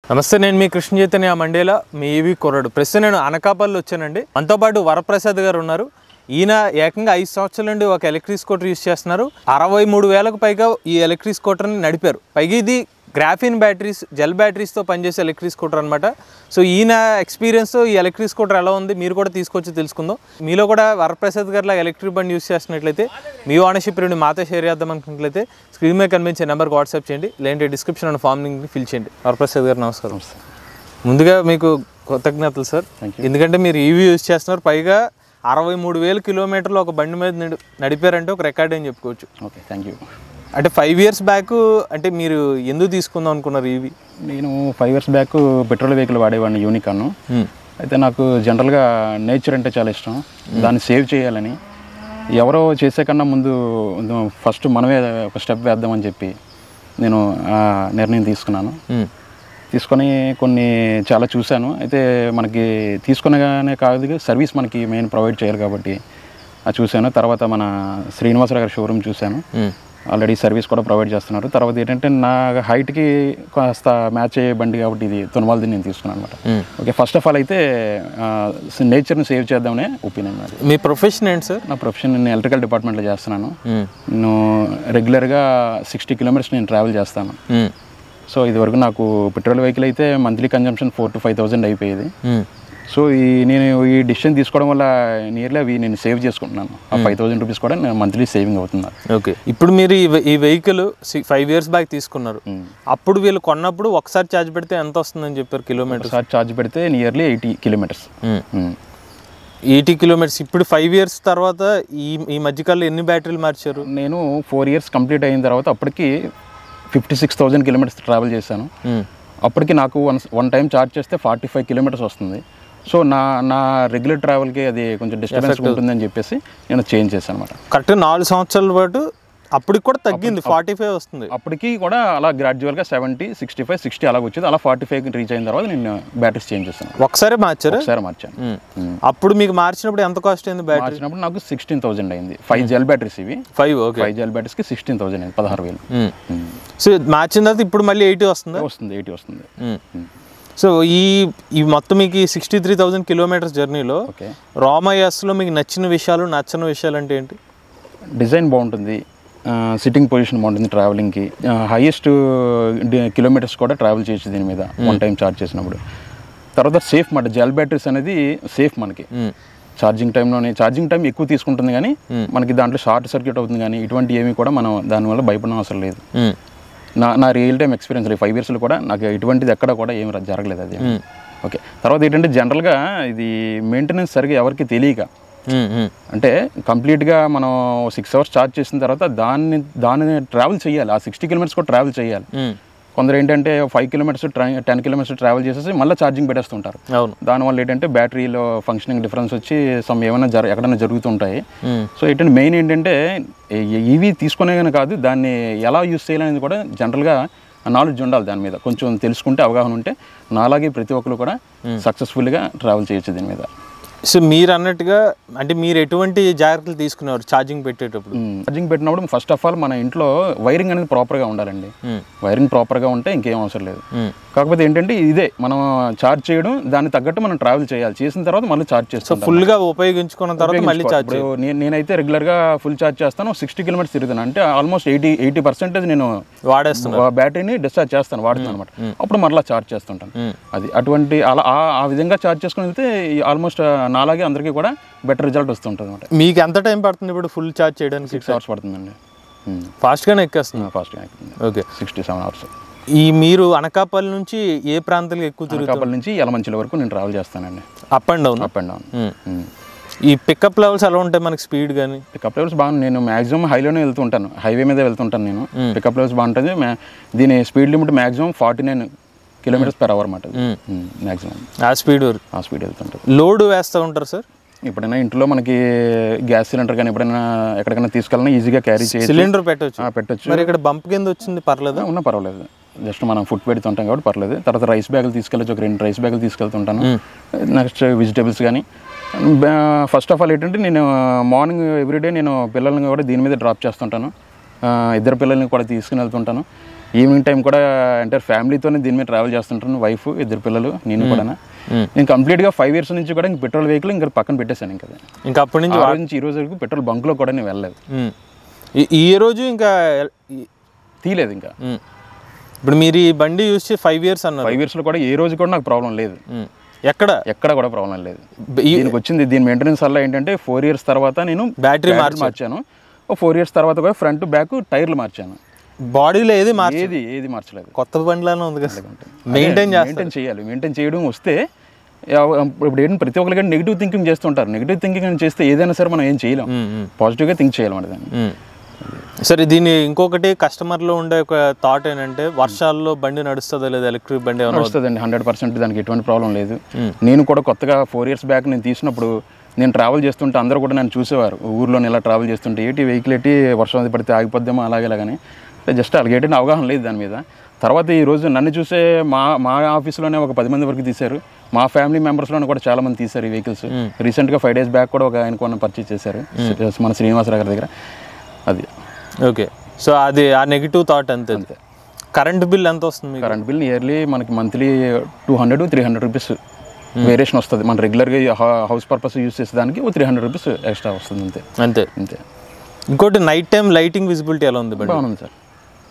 నమస్తే నేను మీ కృష్ణ చైతన్య మండేలా మీ ఈవి కొరడు ప్రస్తుతం నేను అనకాపల్లి వచ్చానండి మనతో పాటు వరప్రసాద్ గారు ఉన్నారు ఈయన ఏకంగా ఐదు సంవత్సరాల నుండి ఒక ఎలక్ట్రిక్ స్కూటర్ యూస్ చేస్తున్నారు అరవై మూడు వేలకు పైగా ఈ ఎలక్ట్రిక్ స్కూటర్ని నడిపారు పైగా ఇది గ్రాఫిన్ బ్యాటరీస్ జెల్ బ్యాటరీస్తో పనిచేసే ఎలక్ట్రిక్ స్కూటర్ అనమాట సో ఈయన ఎక్స్పీరియన్స్తో ఈ ఎలక్ట్రిక్ స్కూటర్ ఎలా ఉంది మీరు కూడా తీసుకొచ్చి తెలుసుకుందాం మీలో కూడా వరప్రసాద్ గారిలా ఎలక్ట్రిక్ బండి యూస్ చేస్తున్నట్లయితే మీ ఓనర్షిప్ రెండు మాతో షేర్ చేద్దాం అనుకున్నట్లయితే స్క్రీన్ మీద కనిపించే నెంబర్కి వాట్సాప్ చేయండి లేదంటే డిస్క్రిప్షన్ అండ్ ఫామ్ లింక్ని ఫిల్ చేయండి వరప్రసాద్ గారు నమస్కారం ముందుగా మీకు కృతజ్ఞతలు సార్ ఎందుకంటే మీరు ఈవీ యూజ్ చేస్తున్నారు పైగా అరవై మూడు వేల కిలోమీటర్లు ఒక బండి మీద నడి- నడిపారంటే ఒక రికార్డ్ అని చెప్పుకోవచ్చు ఓకే థ్యాంక్ యూ అంటే ఫైవ్ ఇయర్స్ బ్యాక్ అంటే మీరు ఎందుకు తీసుకుందాం అనుకున్నారు ఈవీ నేను five years back petrol vehicle వాడేవాడిని యూనికాన్ అయితే నాకు జనరల్గా నేచర్ అంటే చాలా ఇష్టం దాన్ని సేవ్ చేయాలని ఎవరో చేసే కన్నా ముందు ఫస్ట్ మనమే ఒక స్టెప్ వేద్దామని చెప్పి నేను ఆ నిర్ణయం తీసుకున్నాను తీసుకొని కొన్ని చాలా చూశాను అయితే మనకి తీసుకునగానే కాదు సర్వీస్ మనకి మెయిన్ ప్రొవైడ్ చేయాలి కాబట్టి అది చూశాను తర్వాత మన శ్రీనివాసరావు గారి షోరూమ్ చూశాను ఆల్రెడీ సర్వీస్ కూడా ప్రొవైడ్ చేస్తున్నారు తర్వాత ఏంటంటే నా హైట్కి కాస్త మ్యాచ్ అయ్యే బండి కాబట్టి ఇది తునవాల్ది నేను తీసుకున్నాను అనమాట ఓకే ఫస్ట్ ఆఫ్ ఆల్ అయితే నేచర్ని సేవ్ చేద్దామనే ఒపీనియన్ నాది మీ ప్రొఫెషన్ ఏంటి సార్ నా ప్రొఫెషన్ నేను ఎలక్ట్రికల్ డిపార్ట్మెంట్లో చేస్తున్నాను నేను రెగ్యులర్గా సిక్స్టీ కిలోమీటర్స్ నేను ట్రావెల్ చేస్తాను సో ఇదివరకు నాకు పెట్రోల్ వెహికల్ అయితే monthly consumption four to five thousand అయిపోయేది సో ఈ నేను ఈ డిసిషన్ తీసుకోవడం వల్ల నియర్లీ అవి నేను సేవ్ చేసుకుంటున్నాను ఆ ఫైవ్ థౌసండ్ రూపీస్ కూడా నేను మంత్లీ సేవింగ్ అవుతుంది నాకు. ఓకే ఇప్పుడు మీరు ఈ వె- ఈ వెహికల్ ఫైవ్ ఇయర్స్ బ్యాక్ తీసుకున్నారు అప్పుడు వీళ్ళు కొన్నప్పుడు ఒకసారి ఛార్జ్ పెడితే ఎంత వస్తుందని చెప్పారు కిలోమీటర్ ఒకసారి ఛార్జ్ పెడితే nearly eighty kilometres eighty kilometres ఇప్పుడు ఫైవ్ ఇయర్స్ తర్వాత ఈ ఈ మధ్యకాలంలో ఎన్ని బ్యాటరీలు మార్చారు నేను ఫోర్ ఇయర్స్ కంప్లీట్ అయిన తర్వాత అప్పటికి fifty six thousand kilometres travel చేశాను అప్పటికి నాకు వన్ వన్ టైం ఛార్జ్ చేస్తే ఫార్టీ ఫైవ్ కిలోమీటర్స్ వస్తుంది సో నా నా రెగ్యులర్ ట్రావెల్కి అది కొంచెం డిస్టర్బెన్స్ ఉంటుందని చెప్పేసి నేను చేంజ్ చేశాను అనమాట కరెక్ట్ నాలుగు సంవత్సరాల పాటు అప్పటికి కూడా తగ్గింది ఫార్టీ ఫైవ్ వస్తుంది అప్పటికి కూడా అలా గ్రాడ్యువల్గా సెవెంటీ సిక్స్టీ ఫైవ్ సిక్స్టీ అలాగ వచ్చేది అలా ఫార్టీ ఫైవ్ రీచ్ అయిన తర్వాత నేను బ్యాటరీస్ చేంజ్ చేశాను ఒకసారి మార్చారు ఒకసారి మార్చాను అప్పుడు మీకు మార్చినప్పుడు ఎంత కాస్ట్ అయింది బ్యాటరీ మార్చినప్పుడు నాకు సిక్స్టీన్ థౌసండ్ అయింది ఫైవ్ జెల్ బ్యాటరీస్ ఇవి ఫైవ్ ఓకే ఫైవ్ జెల్ బ్యాటరీస్కి సిక్స్టీన్ థౌసండ్ అయింది పదహారు వేలు సో మార్చిన తర్వాత ఇప్పుడు మళ్ళీ ఎయిటీ వస్తుందా వస్తుంది ఎయిటీ వస్తుంది సో ఈ ఈ మొత్తం మీకు సిక్స్టీ త్రీ థౌసండ్ కిలోమీటర్స్ జర్నీలో ఓకే రామయస్లో మీకు నచ్చిన విషయాలు నచ్చని విషయాలు అంటే ఏంటి డిజైన్ బాగుంటుంది సిట్టింగ్ పొజిషన్ బాగుంటుంది ట్రావెలింగ్కి హైయెస్ట్ కిలోమీటర్స్ కూడా ట్రావెల్ చేయొచ్చు దీని మీద వన్ టైం ఛార్జ్ చేసినప్పుడు తర్వాత సేఫ్ మాట జెల్ బ్యాటరీస్ అనేది సేఫ్ మనకి ఛార్జింగ్ టైంలోనే ఛార్జింగ్ టైం ఎక్కువ తీసుకుంటుంది కానీ మనకి దాంట్లో షార్ట్ సర్క్యూట్ అవుతుంది కానీ ఇటువంటి ఏమీ కూడా మనం దానివల్ల భయపడడం అవసరం లేదు నా నా రియల్ టైం ఎక్స్పీరియన్స్ ఫైవ్ ఇయర్స్లో కూడా నాకు ఎటువంటిది ఎక్కడ కూడా ఏం ర- జరగలేదు అది ఓకే తర్వాత ఏంటంటే జనరల్గా ఇది మెయింటెనెన్స్ సరిగా ఎవరికి తెలియక అంటే కంప్లీట్గా మనం సిక్స్ అవర్స్ ఛార్జ్ చేసిన తర్వాత దాన్ని దాన్ని ట్రావెల్ చేయాలి ఆ సిక్స్టీ కిలోమీటర్స్ కూడా ట్రావెల్ చేయాలి కొందరు ఏంటంటే five kilometres ten kilometres travel చేసేసి మళ్ళీ ఛార్జింగ్ పెట్టేస్తుంటారు అవును దానివల్ల ఏంటంటే బ్యాటరీలో ఫంక్షనింగ్ డిఫరెన్స్ వచ్చి సమ్ ఏమైనా జర ఎక్కడైనా జరుగుతుంటాయి సో ఏంటంటే మెయిన్ ఏంటంటే ఇవి తీసుకునే కానీ కాదు దాన్ని ఎలా యూస్ చేయాలనేది కూడా జనరల్గా నాలెడ్జ్ ఉండాలి దాని మీద కొంచెం తెలుసుకుంటే అవగాహన ఉంటే నాలాగే ప్రతి ఒక్కరు కూడా సక్సెస్ఫుల్గా ట్రావెల్ చేయొచ్చు దీని మీద సో మీరు అన్నట్టుగా అంటే మీరు ఎటువంటి జాగ్రత్తలు తీసుకునేవారు ఛార్జింగ్ పెట్టేటప్పుడు ఛార్జింగ్ పెట్టినప్పుడు ఫస్ట్ ఆఫ్ ఆల్ మన ఇంట్లో వైరింగ్ అనేది ప్రాపర్గా ఉండాలండి వైరింగ్ ప్రాపర్గా ఉంటే ఇంకేం అవసరం లేదు కాకపోతే ఏంటంటే ఇదే మనం ఛార్జ్ చేయడం దాన్ని తగ్గట్టు మనం ట్రావెల్ చేయాలి చేసిన తర్వాత మళ్ళీ ఛార్జ్ చేస్తాం ఫుల్ గా ఉపయోగించుకున్న తర్వాత మళ్ళీ ఛార్జ్ ఇప్పుడు నేను నేనైతే రెగ్యులర్గా ఫుల్ ఛార్జ్ చేస్తాను సిక్స్టీ కిలోమీటర్స్ తిరుగుతాను అంటే ఆల్మోస్ట్ ఎయిటీ ఎయిటీ పర్సెంటేజ్ నేను వాడేస్తున్నారు ఆ బ్యాటరీని డిశ్చార్జ్ చేస్తాను వాడుతాను అనమాట అప్పుడు మరలా ఛార్జ్ చేస్తుంటాను అది అటువంటి అలా ఆ- ఆ విధంగా ఛార్జ్ చేసుకుని వెళ్తే ఆల్మోస్ట్ నాలాగే అందరికీ కూడా బెటర్ రిజల్ట్ వస్తుంటుంది అనమాట మీకు ఎంత టైం పడుతుంది ఇప్పుడు ఫుల్ ఛార్జ్ చేయడానికి సిక్స్ అవర్స్ పడుతుందండి ఫాస్ట్ గానే ఎక్కేస్తుంది ఫాస్ట్గా అవుతుంది ఓకే సిక్స్టీ సెవెన్ అవర్స్ ఈ మీరు అనకాపల్లి నుంచి ఏ ప్రాంతాలకు ఎక్కువ తిరుగుతారు అనకాపల్లి నుంచి యలమంచిల వరకు నేను ట్రావెల్ చేస్తానండి up and down up and down ఈ పికప్ లెవెల్స్ ఎలా ఉంటాయి మనకి స్పీడ్ కానీ పికప్ లెవెల్స్ బాగా నేను మాక్సిమం హైలోనే వెళ్తుంటాను హైవే మీద వెళ్తుంటాను నేను పికప్ లెవెల్స్ బాగుంటుంది మా- దీని speed limit maximum forty nine kilometres per hour అన్నమాట మాక్సిమం ఆ స్పీడ్ వరకు ఆ స్పీడ్ వెళ్తుంటుంది లోడ్ వేస్తూ ఉంటారు సార్ ఎప్పుడైనా ఇంట్లో మనకి గ్యాస్ సిలిండర్ కానీ ఎప్పుడైనా ఎక్కడికైనా తీసుకెళ్ళినా ఈజీగా క్యారీ చేయొచ్చు సిలిండర్ పెట్టవచ్చు ఆ, పెట్టొచ్చు మరి ఇక్కడ బంప్ కింద వచ్చింది పర్లేదా ఉన్నా పర్వాలేదు జస్ట్ మనం ఫుడ్ పెడుతుంటాం కాబట్టి పర్లేదు తర్వాత రైస్ బ్యాగులు తీసుకెళ్ళచ్చు ఒక రెండు రైస్ బ్యాగులు తీసుకెళ్తుంటాను నెక్స్ట్ వెజిటేబుల్స్ కానీ ఫస్ట్ ఆఫ్ ఆల్ ఏంటంటే నేను మార్నింగ్ ఎవ్రీడే నేను పిల్లల్ని కూడా దీని మీద డ్రాప్ చేస్తుంటాను ఆ, ఇద్దరు పిల్లల్ని కూడా తీసుకుని వెళ్తుంటాను ఈవినింగ్ టైం కూడా అంటే ఫ్యామిలీతోనే దీని మీద ట్రావెల్ చేస్తుంటాను వైఫ్ ఇద్దరు పిల్లలు నేను కూడా నేను కంప్లీట్గా ఫైవ్ ఇయర్స్ నుంచి కూడా ఇంక పెట్రోల్ వెహికల్ ఇంకా పక్కన పెట్టేశాను ఇంకా అది. ఇంకా అప్పటి నుంచి ఆ రోజు నుంచి ఈ రోజు వరకు పెట్రోల్ బంక్లో కూడా నేను వెళ్ళలేదు ఉమ్. ఈ- ఈ రోజు ఇంకా ఎల్- ఈ- తీయలేదు ఇంకా ఉమ్. ఇప్పుడు మీరు ఈ బండి యూస్ చేసి ఫైవ్ ఇయర్స్ అన్నారు ఫైవ్ ఇయర్స్లో కూడా ఏ రోజు కూడా నాకు ప్రాబ్లం లేదు ఉమ్. ఎక్కడ ఎక్కడ కూడా ప్రాబ్లం లేదు బ- ఈ దీనికి వచ్చింది దీని మెయింటెనెన్స్ వల్ల ఏంటంటే ఫోర్ ఇయర్స్ తర్వాత నేను బ్యాటరీ బ్యాటరీ మార్చాను ఓ ఫోర్ ఇయర్స్ తర్వాత కూడా ఫ్రంట్ బ్యాక్ టైర్లు మార్చాను బాడీలో ఏది మార్చ ఏది ఏది మార్చలేదు కొత్త బండిలానే ఉంది కదా మెయింటైన్ చేస్తారు మెయింటైన్ చేయాలి మెయింటైన్ చేయడం వస్తే ఎవ- ఇప్పుడు ఏంటి ప్రతి ఒక్కరికి నెగిటివ్ థింకింగ్ చేస్తుంటారు నెగిటివ్ థింకింగ్ చేస్తే ఏదైనా సరే మనం ఏం చేయలేం ఉమ్, ఉమ్, పాజిటివ్గా థింక్ చేయాలి మన దాన్ని ఉమ్. సరే దీని ఇంకొకటి కస్టమర్లో ఉండే ఒక థాట్ ఏంటంటే వర్షాల్లో బండి నడుస్తుందో లేదు ఎలక్ట్రిక్ బండి ఏమైనా వస్తుందండి హండ్రెడ్ పర్సెంట్ దానికి ఎటువంటి ప్రాబ్లం లేదు నేను కూడా కొత్తగా ఫోర్ ఇయర్స్ బ్యాక్ నేను తీసినప్పుడు నేను ట్రావెల్ చేస్తుంటే అందరూ కూడా నన్ను చూసేవారు ఊర్లో ఇలా ట్రావెల్ చేస్తుంటే ఏంటి వెహికల్ ఏంటి వర్షం అది పడితే ఆగిపోద్దేమో అలాగే ఇలాగని జస్ట్ అలాగే ఏంటి అవగాహన లేదు దాని మీద తర్వాత ఈ రోజు నన్ను చూసే మా మా ఆఫీస్లోనే ఒక పది మంది వరకు తీశారు మా ఫ్యామిలీ మెంబర్స్లోనే కూడా చాలా మంది తీశారు ఈ వెహికల్స్ రీసెంట్గా ఫైవ్ డేస్ బ్యాక్ కూడా ఒక ఆయన కొన్న పర్చేస్ చేశారు మన శ్రీనివాసరావు గారి దగ్గర అది ఓకే సో అది ఆ నెగిటివ్ థాట్ అంతే కరెంట్ బిల్ ఎంత వస్తుంది మీకు కరెంట్ బిల్ ఇయర్లీ మనకి monthly two hundred three hundred rupees variation వస్తుంది మన రెగ్యులర్గా హౌస్ పర్పస్ యూస్ చేసేదానికి ఓ త్రీ హండ్రెడ్ రూపీస్ ఎక్స్ట్రా వస్తుంది అంతే అంతే అంతే ఇంకోటి నైట్ టైం లైటింగ్ విజిబిలిటీ ఎలా ఉంది బండి బాగుంది సార్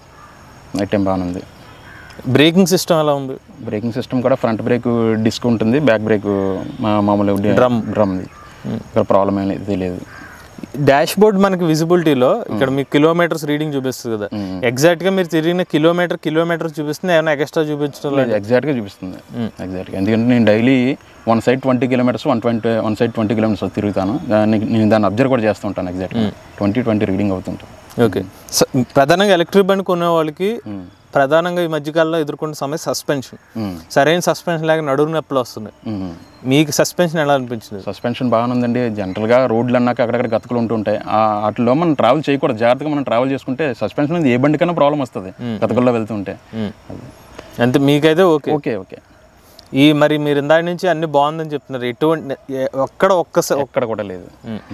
నైట్ టైం బాగుంది బ్రేకింగ్ సిస్టమ్ ఎలా ఉంది బ్రేకింగ్ సిస్టమ్ కూడా ఫ్రంట్ బ్రేక్ డిస్క్ ఉంటుంది బ్యాక్ బ్రేక్ మా మామూలు డ్రమ్ డ్రమ్ది ఇక్కడ ప్రాబ్లం ఏం లేదు తెలియదు డాష్ బోర్డ్ మనకి విజిబిలిటీలో ఇక్కడ మీకు కిలోమీటర్స్ రీడింగ్ చూపిస్తుంది కదా ఎగ్జాక్ట్ గా మీరు తిరిగిన కిలోమీటర్ కిలోమీటర్ చూపిస్తుంది ఏమైనా ఎక్స్ట్రా చూపించడం లేదు ఎగ్జాక్ట్గా చూపిస్తుంది ఎగ్జాక్ట్గా ఎందుకంటే నేను daily one side twenty kilometres one twenty one side twenty kilometres తిరుగుతాను దాన్ని నేను దాన్ని అబ్జర్వ్ కూడా చేస్తూ ఉంటాను ఎగ్జాక్ట్గా ట్వంటీ ట్వంటీ రీడింగ్ అవుతుంటాను ఓకే స- ప్రధానంగా ఎలక్ట్రిక్ బండి కొనే వాళ్ళకి ప్రధానంగా ఈ మధ్యకాలంలో ఎదుర్కొన్న సమస్య సస్పెన్షన్ సరైన సస్పెన్షన్ లేక నడుము నొప్పులు వస్తున్నాయి మీకు సస్పెన్షన్ ఎలా అనిపించింది సస్పెన్షన్ బాగానే ఉందండి జనరల్గా రోడ్లు అన్నాక అక్కడక్కడ గతుకులు ఉంటుంటాయి ఆ వాటిలో మనం ట్రావెల్ చేయకూడదు జాగ్రత్తగా మనం ట్రావెల్ చేసుకుంటే సస్పెన్షన్ అనేది ఏ బండికైనా ప్రాబ్లం వస్తుంది గతుకుల్లో వెళ్తుంటే మ్మ్. అంతే మీకైతే ఓకే ఓకే ఓకే ఈ మరి మీరు ఇందాక నుంచి అన్ని బాగుందని చెప్తున్నారు ఎటువంటి ఏ- ఒక్కడ ఒక్క స- ఎక్కడ కూడా లేదు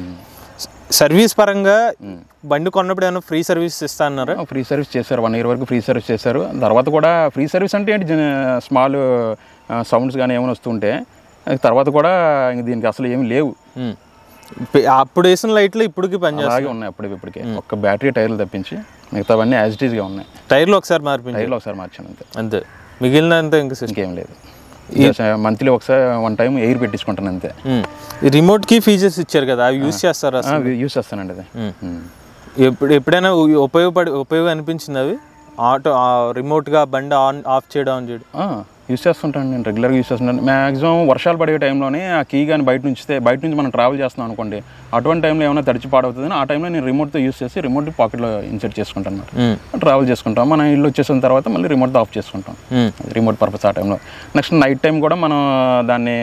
సర్వీస్ పరంగా బండి కొన్నప్పుడు ఏమైనా ఫ్రీ సర్వీస్ ఇస్తా అన్నారా ఫ్రీ సర్వీస్ చేశారు వన్ ఇయర్ వరకు ఫ్రీ సర్వీస్ చేశారు తర్వాత కూడా ఫ్రీ సర్వీస్ అంటే ఏంటి స్మాల్ సౌండ్స్ కానీ ఏమైనా వస్తుంటే తర్వాత కూడా ఇంక దీనికి అసలు ఏమి లేవు మ్మ్. ఇప్పు- అప్పుడు వేసిన లైట్లు ఇప్పటికి పనిచేస్తాయి అలాగే ఉన్నాయి అప్పటికి ఇప్పటికే ఒక్క బ్యాటరీ టైర్లు తప్పించి మిగతావన్నీ యాజ్ ఇట్ ఈస్గా ఉన్నాయి టైర్లు ఒకసారి మార్పించి టైర్లు ఒకసారి మార్చాను అంతే అంతే మిగిలినంత ఇంకా సిస్టమ్ ఇంకేం లేదు మంత్లీ ఒకసారి వన్ టైం ఎయిర్ పెట్టించుకుంటాను అంతే రిమోట్ కి ఫీచర్స్ ఇచ్చారు కదా అవి యూస్ చేస్తారా అసలు? యూస్ చేస్తానండి అది మ్మ్. ఎప్పుడు ఎప్పుడైనా ఉ- ఉపయోగపడి ఉపయోగం అనిపించింది అవి ఆటో ఆ రిమోట్గా బండి ఆన్ ఆఫ్ చేయడం ఆన్ చేయడం ఆ, యూస్ చేస్తుంటాను నేను రెగ్యులర్గా యూస్ చేస్తుంటాను మ్యాక్సిమం వర్షాలు పడే టైంలోనే ఆ కీ కానీ బయట నుంచి బయట నుంచి మనం ట్రావెల్ చేస్తున్నాం అనుకోండి అటువంటి టైంలో ఏమైనా తడిచి పాడవుతుందని ఆ టైంలో నేను రిమోట్తో యూస్ చేసి రిమోట్ పాకెట్లో ఇన్సర్ట్ చేసుకుంటాను అనమాట మ్మ్. ట్రావెల్ చేసుకుంటాం మన ఇల్లు వచ్చేసిన తర్వాత మళ్ళీ రిమోట్ ఆఫ్ చేసుకుంటాం మ్మ్. రిమోట్ పర్పస్ ఆ టైంలో నెక్స్ట్ నైట్ టైం కూడా మనం దాన్ని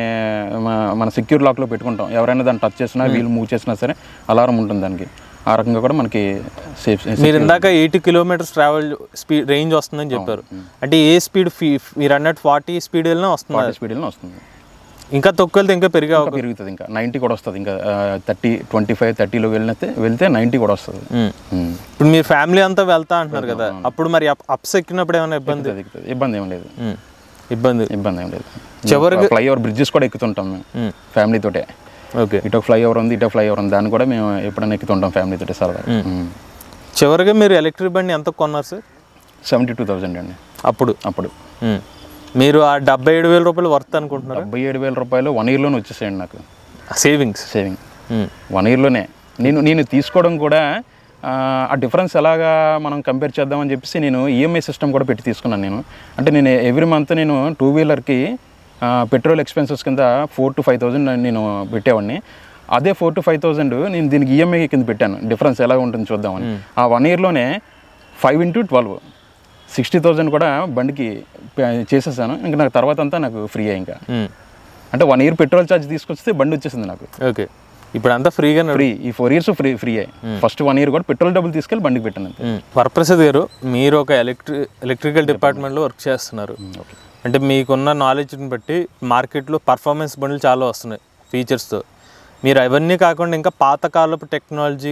మ- మన సెక్యూర్ లాక్లో పెట్టుకుంటాం ఎవరైనా దాన్ని టచ్ చేసినా వీల్ మూవ్ చేసినా సరే అలారం ఉంటుంది దానికి ఆ రకంగా కూడా మనకి సేఫ్ మీరు ఇందాక eighty kilometres travel speed range వస్తుందని చెప్పారు అంటే ఏ స్పీడ్ మీరు అన్నట్టు ఫార్టీ స్పీడ్ వెళ్ళినా వస్తుంది స్పీడ్లో వస్తుంది ఇంకా తక్కువ వెళ్తే ఇంకా పెరిగే ఇంకా పెరుగుతుంది ఇంకా నైంటీ కూడా వస్తుంది ఇంకా థర్టీ ట్వంటీ ఫైవ్ థర్టీలో వెళ్ళితే వెళ్తే నైంటీ కూడా వస్తుంది మ్మ్. ఉమ్. ఇప్పుడు మీరు ఫ్యామిలీ అంతా వెళ్తా అంటున్నారు కదా అప్పుడు మరి అప్స్ ఎక్కినప్పుడు ఏమైనా ఇబ్బంది ఎక్కుతుంది, ఎక్కుతుంది. ఇబ్బంది ఏం లేదు మ్మ్. ఇబ్బంది ఇబ్బంది ఏం లేదు చివరికి- ఫ్లైఓవర్ బ్రిడ్జెస్ కూడా ఎక్కుతుంటాం మేము మ్మ్. ఫ్యామిలీతోటే ఓకే ఇటో ఫ్లైఓవర్ ఉంది ఇటో ఫ్లైఓవర్ ఉంది దాన్ని కూడా మేము ఎప్పుడైనా ఎక్కుతుంటాం ఫ్యామిలీతోటే సరదా చివరిగా మీరు ఎలక్ట్రిక్ బండి ఎంత కొన్నారు సార్ సెవెంటీ టూ థౌజండ్ అండి అప్పుడు అప్పుడు మ్మ్. మీరు ఆ డెబ్బై ఏడు వేల రూపాయలు వర్త్ అనుకుంటున్నారు డెబ్బై ఏడు వేల రూపాయలు వన్ ఇయర్లోనే వచ్చేసాయండి నాకు సేవింగ్స్ సేవింగ్ వన్ ఇయర్లోనే నేను నేను తీసుకోవడం కూడా ఆ, ఆ డిఫరెన్స్ ఎలాగా మనం కంపేర్ చేద్దామని చెప్పేసి నేను ఈఎంఐ సిస్టమ్ కూడా పెట్టి తీసుకున్నాను నేను అంటే నేను ఎవ్రీ మంత్ నేను టూ వీలర్కి పెట్రోల్ ఎక్స్పెన్సెస్ కింద ఫోర్ టు ఫైవ్ థౌజండ్ నేను పెట్టేవాడిని అదే ఫోర్ టు ఫైవ్ థౌజండ్ నేను దీనికి ఈఎంఐ కింద పెట్టాను డిఫరెన్స్ ఎలా ఉంటుంది చూద్దామని ఆ వన్ ఇయర్లోనే five into twelve sixty thousand కూడా బండికి పే- చేసేసాను ఇంకా నాకు తర్వాత అంతా నాకు ఫ్రీ ఇంకా అంటే వన్ ఇయర్ పెట్రోల్ ఛార్జ్ తీసుకొస్తే బండి వచ్చేసింది నాకు ఓకే ఇప్పుడు అంతా ఫ్రీగా నడు ఫ్రీ ఈ ఫోర్ ఇయర్స్ ఫ్రీ ఫ్రీ అయ్యి ఫస్ట్ వన్ ఇయర్ కూడా పెట్రోల్ డబ్బులు తీసుకెళ్ళి బండికి పెట్టాను అంతే మ్మ్. వరప్రసాద్ గారు మీరు ఒక ఎలక్ట్రి ఎలక్ట్రికల్ డిపార్ట్మెంట్లో వర్క్ చేస్తున్నారు అంటే మీకున్న నాలెడ్జ్ని బట్టి మార్కెట్లో పర్ఫార్మెన్స్ బండ్లు చాలా వస్తున్నాయి ఫీచర్స్తో మీరు అవన్నీ కాకుండా ఇంకా పాతకాలపు టెక్నాలజీ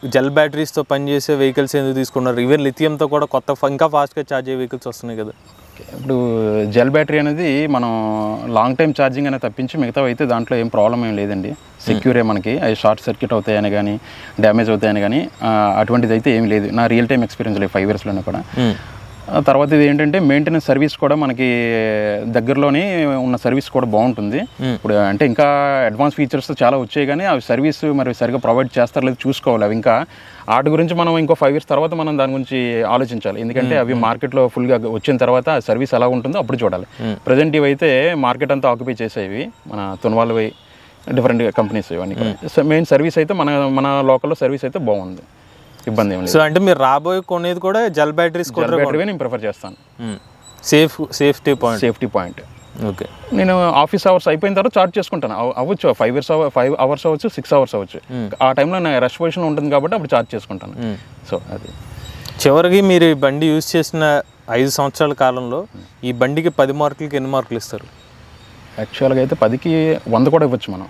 జెల్ బ్యాటరీస్తో పనిచేసే వెహికల్స్ ఎందుకు తీసుకున్నారు ఈవెన్ లిథియంతో కూడా కొత్త ఫ- ఇంకా ఫాస్ట్గా ఛార్జ్ అయ్యే వెహికల్స్ వస్తున్నాయి కదా ఇప్పుడు జెల్ బ్యాటరీ అనేది మనం లాంగ్ టైం ఛార్జింగ్ అనేది తప్పించి మిగతా అయితే దాంట్లో ఏం ప్రాబ్లం ఏం లేదండి సెక్యూరే మనకి అవి షార్ట్ సర్క్యూట్ అవుతాయని కానీ డ్యామేజ్ అవుతాయని కానీ ఆ, అటువంటిది అయితే ఏం లేదు నా రియల్ టైం ఎక్స్పీరియన్స్ లేదు ఫైవ్ ఇయర్స్లోనే కూడా ఆ తర్వాత ఇది ఏంటంటే మెయింటెనెన్స్ సర్వీస్ కూడా మనకి దగ్గరలోనే ఉన్న సర్వీస్ కూడా బాగుంటుంది ఇప్పుడు అంటే ఇంకా అడ్వాన్స్ ఫీచర్స్ చాలా వచ్చాయి కానీ అవి సర్వీస్ మరి సరిగా ప్రొవైడ్ చేస్తారో లేదు చూసుకోవాలి అవి ఇంకా వాటి గురించి మనం ఇంకో ఫైవ్ ఇయర్స్ తర్వాత మనం దాని గురించి ఆలోచించాలి ఎందుకంటే అవి మార్కెట్లో ఫుల్గా వచ్చిన తర్వాత సర్వీస్ ఎలా ఉంటుందో అప్పుడు చూడాలి ప్రజెంట్ ఇవి అయితే మార్కెట్ అంతా ఆక్యుపై చేసేవి మన తునవాళ్ళవి డిఫరెంట్ కంపెనీస్ ఇవన్నీ మెయిన్ సర్వీస్ అయితే మన మన లోకల్లో సర్వీస్ అయితే బాగుంది ఇబ్బంది ఏం లేదు సో అంటే మీరు రాబోయే కొనేది కూడా జెల్ బ్యాటరీస్ జెల్ బ్యాటరీ నేను ప్రిఫర్ చేస్తాను safe safety point safety point okay నేను ఆఫీస్ అవర్స్ అయిపోయిన తర్వాత చార్జ్ చేసుకుంటాను అవ- అవ్వచ్చు ఫైవ్ ఇయర్స్ ఫైవ్ అవర్స్ అవ్వచ్చు సిక్స్ అవర్స్ అవ్వచ్చు ఆ టైంలో నా రష్ పొజిషన్ ఉంటుంది కాబట్టి అప్పుడు చార్జ్ చేసుకుంటాను సో అది చివరికి మీరు ఈ బండి యూజ్ చేసిన ఐదు సంవత్సరాల కాలంలో ఈ బండికి పది మార్కులకి ఎన్ని మార్కులు ఇస్తారు యాక్చువల్గా అయితే పదికి వంద కూడా ఇవ్వచ్చు మనం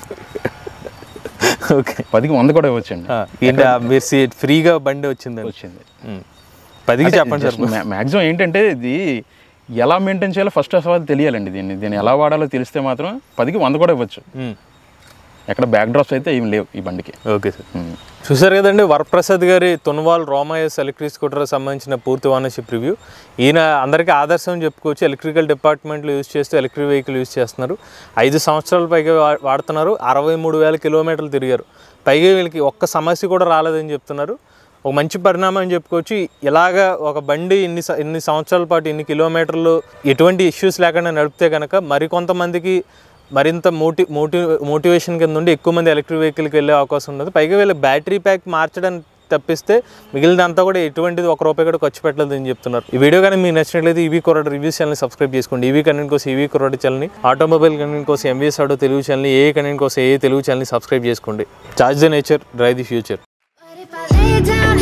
ఓకే పదికి వంద కూడా ఇవ్వచ్చు అండి ఏంటి ఆ మీరు సీ- ఫ్రీగా బండి వచ్చింది వచ్చింది పదికి చెప్పండి సార్ మ్యాక్సిమం ఏంటంటే ఇది ఎలా మెయింటైన్ చేయాలో ఫస్ట్ ఆఫ్ ఆల్ తెలియాలండి దీన్ని దీన్ని ఎలా వాడాలో తెలిస్తే మాత్రం పదికి వంద కూడా ఇవ్వచ్చు ఎక్కడ బ్యాక్ డ్రాప్స్ అయితే ఏం లేవు ఈ బండికి ఓకే సార్ చూసారు కదండి వరప్రసాద్ గారి తున్వాల్ రోమాయస్ ఎలక్ట్రిక్ స్కూటర్ సంబంధించిన పూర్తి ఓనర్షిప్ రివ్యూ ఈయన అందరికీ ఆదర్శం చెప్పుకోవచ్చు ఎలక్ట్రికల్ డిపార్ట్మెంట్లో యూజ్ చేస్తూ ఎలక్ట్రిక్ వెహికల్ యూజ్ చేస్తున్నారు ఐదు సంవత్సరాల పైగా వా- వాడుతున్నారు అరవై మూడు వేల కిలోమీటర్లు తిరిగారు పైగా వీళ్ళకి ఒక్క సమస్య కూడా రాలేదని చెప్తున్నారు ఒక మంచి పరిణామం అని చెప్పుకోవచ్చు ఇలాగా ఒక బండి ఇన్ని స- ఇన్ని సంవత్సరాల పాటు ఇన్ని కిలోమీటర్లు ఎటువంటి ఇష్యూస్ లేకుండా నడిపితే కనుక మరికొంతమందికి మరింత మోటి మోటి మోటివేషన్ కింద ఉండి ఎక్కువ మంది ఎలక్ట్రిక్ వెహికల్కి వెళ్ళే అవకాశం ఉండదు పైగా వీళ్ళు బ్యాటరీ ప్యాక్ మార్చడానికి తప్పిస్తే మిగిలినంతా కూడా ఎటువంటిది ఒక రూపాయి కూడా ఖర్చు పెట్టలేదని చెప్తున్నారు ఈ వీడియో కానీ మీకు నచ్చినట్లయితే ఈవీ కొరడ్ రివ్యూస్ ఛానల్ సబ్స్క్రైబ్ చేసుకోండి ఈవీ కంటెంట్ కోసం ఈవీ కొరడ్ ఛానల్ని ఆటోమొబైల్ కంటెంట్ కోసం ఎంవీఎస్ ఆటో తెలుగు ఛానల్ ఏ కంటెంట్ కోసం ఏ తెలుగు ఛానల్ని సబ్స్క్రైబ్ చేసుకోండి charge the nature drive the future But if I lay down